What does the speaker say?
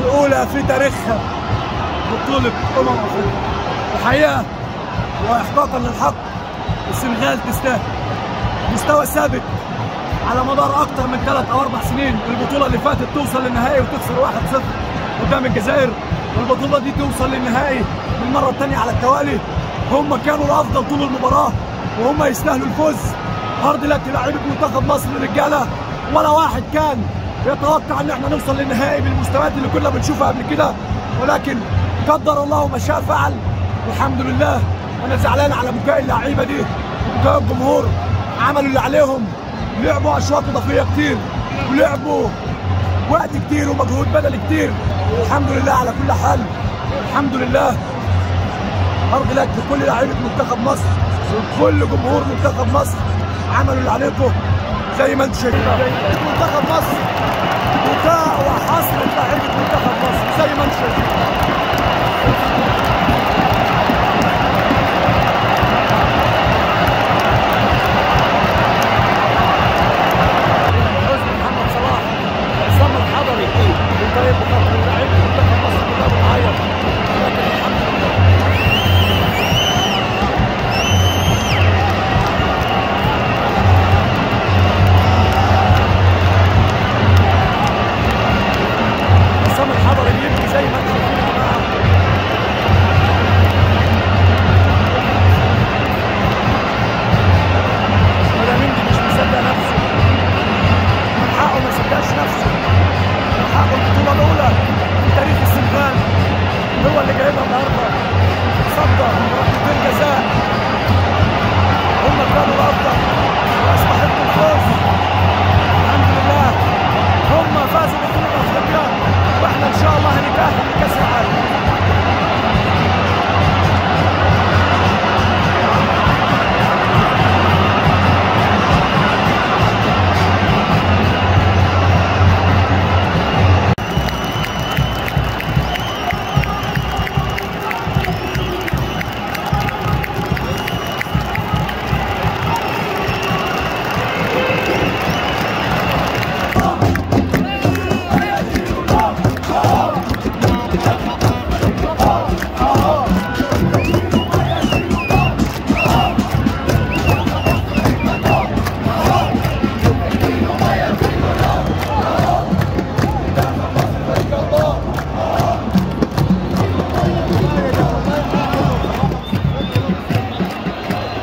الاولى في تاريخها بطوله امم افريقيا الحقيقه واحقاقا للحق السنغال تستاهل مستوى ثابت على مدار اكتر من ثلاث او اربع سنين البطوله اللي فاتت توصل للنهائي وتخسر 1-0 قدام الجزائر والبطوله دي توصل للنهائي للمره الثانيه على التوالي هم كانوا الافضل طول المباراه وهم يستاهلوا الفوز هارد لك لعيبه منتخب مصر الرجاله ولا واحد كان يتوقع ان احنا نوصل للنهائي بالمستويات اللي كنا بنشوفها قبل كده ولكن قدر الله ما شاء فعل والحمد لله انا زعلان على بكاء اللعيبه دي وبكاء الجمهور عملوا اللي عليهم لعبوا اشواط اضافيه كتير ولعبوا وقت كتير ومجهود بدني كتير الحمد لله على كل حال الحمد لله ارض لك لكل لعيبه منتخب مصر وكل جمهور منتخب مصر عملوا اللي عليكم زي ما انتم شايفين منتخب مصر